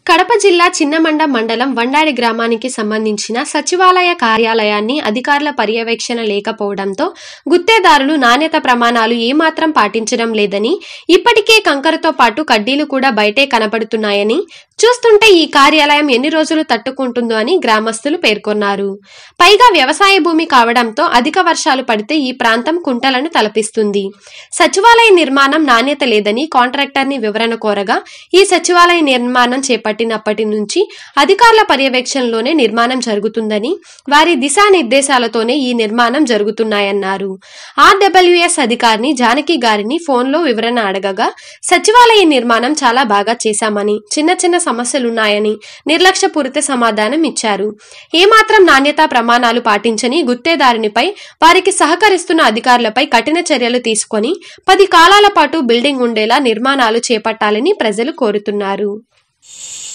కడప జిల్లా చిన్నమండ మండలం వండాడి గ్రామానికి సంబంధించిన సచివాలయ కార్యాలయాన్ని అధికారుల పర్యవేక్షణ లేకపోవడంతో గుత్తేదారులు నాణ్యత ప్రమాణాలు ఏమాత్రం పాటించడం లేదని ఇప్పటికే కంకరతో పాటు కడ్డీలు కూడా బయటే కనబడుతున్నాయని చూస్తుంటే ఈ కార్యాలయం ఎన్ని రోజులు తట్టుకుంటుందో అని గ్రామస్తులు పేర్కొన్నారు పైగా వ్యవసాయ భూమి కావడంతో అధిక వర్షాలు పడితే ఈ ప్రాంతం కుంటలను తలపిస్తుంది సచివాలయ నిర్మాణం నాణ్యత లేదని కాంట్రాక్టర్ ని వివరణ కోరగా ఈ సచివాలయ నిర్మాణం చేపట్టినప్పటి నుంచి అధికారుల పర్యవేక్షణలోనే నిర్మాణం జరుగుతుందని వారి దిశానిర్దేశాలతోనే ఈ నిర్మాణం జరుగుతున్నాయన్నారు ఆర్డబ్ల్యూఎస్ అధికారిని జానకి గారిని ఫోన్లో వివరణ అడగగా సచివాలయ నిర్మాణం చాలా బాగా చేశామని చిన్న చిన్న సమస్యలున్నాయని నిర్లక్ష్యపూరిత సమాధానం ఇచ్చారు ఏమాత్రం నాణ్యతా ప్రమాణాలు పాటించని గుత్తేదారునిపై వారికి సహకరిస్తున్న అధికారులపై కఠిన చర్యలు తీసుకొని పది కాలాల పాటు బిల్డింగ్ ఉండేలా నిర్మాణాలు చేపట్టాలని ప్రజలు కోరుతున్నారు